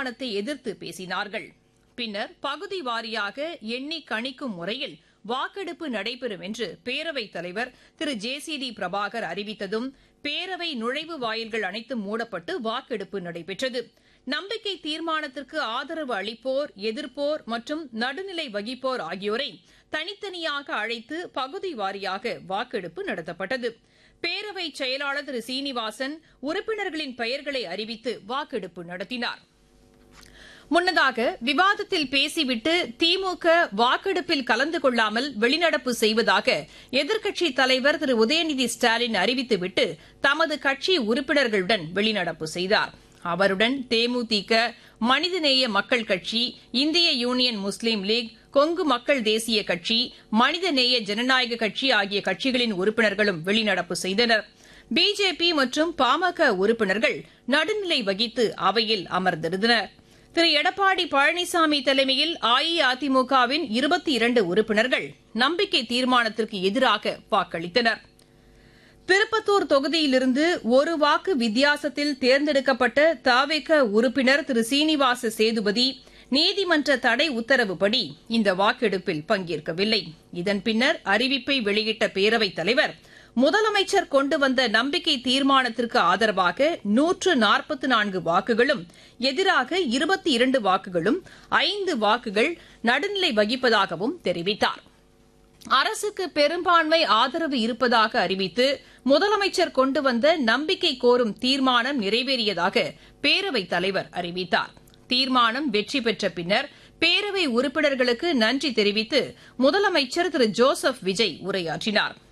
தீர்மானத்தை எதிர்த்து பேசினார்கள் பின்னர் பகுதி வாரியாக எண்ணி கணிக்கும் முறையில் வாக்கெடுப்பு நடைபெறும் என்று பேரவைத் தலைவர் Thiru J C D Prabhakar அறிவித்ததும் பேரவை நுழைவு வாயில்கள் அனைத்தும் மூடப்பட்டு வாக்கெடுப்பு நடைபெற்றது நம்பிக்கை தீர்மானத்திற்கு ஆதரவு அளிப்போர் எதிர்ப்போர் மற்றும் நடுநிலை வகிப்போர் ஆகியோரை தனித்தனியாக அழைத்து பகுதி வாரியாக வாக்கெடுப்பு நடத்தப்பட்டது பேரவை செயலாளர் திரு சீனிவாசன் உறுப்பினர்களின் பெயர்களை அறிவித்து வாக்கெடுப்பு நடத்தினார் முன்னதாக விவாதத்தில் பேசிவிட்டு திமுக வாக்கெடுப்பில் கலந்து கொள்ளாமல் வெளிநடப்பு செய்வதாக எதிர்க்கட்சித் தலைவர் திரு உதயநிதி ஸ்டாலின் அறிவித்துவிட்டு தமது கட்சி உறுப்பினர்களுடன் வெளிநடப்பு செய்தார் அவருடன் தேமுதிக மனிதநேய மக்கள் கட்சி இந்திய யூனியன் முஸ்லீம் லீக் கொங்கு மக்கள் தேசிய கட்சி மனிதநேய ஜனநாயக கட்சி ஆகிய கட்சிகளின் உறுப்பினர்களும் வெளிநடப்பு செய்தனர் பிஜேபி மற்றும் பாமக உறுப்பினர்கள் நடுநிலை வகித்து அவையில் அமர்ந்திருந்தனர் திரு எடப்பாடி பழனிசாமி தலைமையில் அஇஅதிமுகவின் இருபத்தி இரண்டு உறுப்பினர்கள் நம்பிக்கை தீர்மானத்திற்கு எதிராக வாக்களித்தனர் திருப்பத்தூர் தொகுதியிலிருந்து ஒரு வாக்கு வித்தியாசத்தில் தேர்ந்தெடுக்கப்பட்ட தாவேக உறுப்பினர் திரு சீனிவாச சேதுபதி நீதிமன்ற தடை உத்தரவுப்படி இந்த வாக்கெடுப்பில் பங்கேற்கவில்லை இதன் பின்னர் அறிவிப்பை வெளியிட்ட பேரவைத் தலைவர் முதலமைச்சர் கொண்டு வந்த நம்பிக்கை தீர்மானத்திற்கு ஆதரவாக நூற்று நாற்பத்தி நான்கு வாக்குகளும் எதிராக இருபத்தி இரண்டு வாக்குகளும் ஐந்து வாக்குகள் நடுநிலை வகிப்பதாகவும் தெரிவித்தார் அரசுக்கு பெரும்பான்மை ஆதரவு இருப்பதாக அறிவித்து முதலமைச்சர் கொண்டு வந்த நம்பிக்கை கோரும் தீர்மானம் நிறைவேறியதாக பேரவைத் தலைவர் அறிவித்தார் தீர்மானம் வெற்றி பெற்ற பின்னர் பேரவை உறுப்பினர்களுக்கு நன்றி தெரிவித்து முதலமைச்சர் திரு ஜோசப் விஜய் உரையாற்றினாா்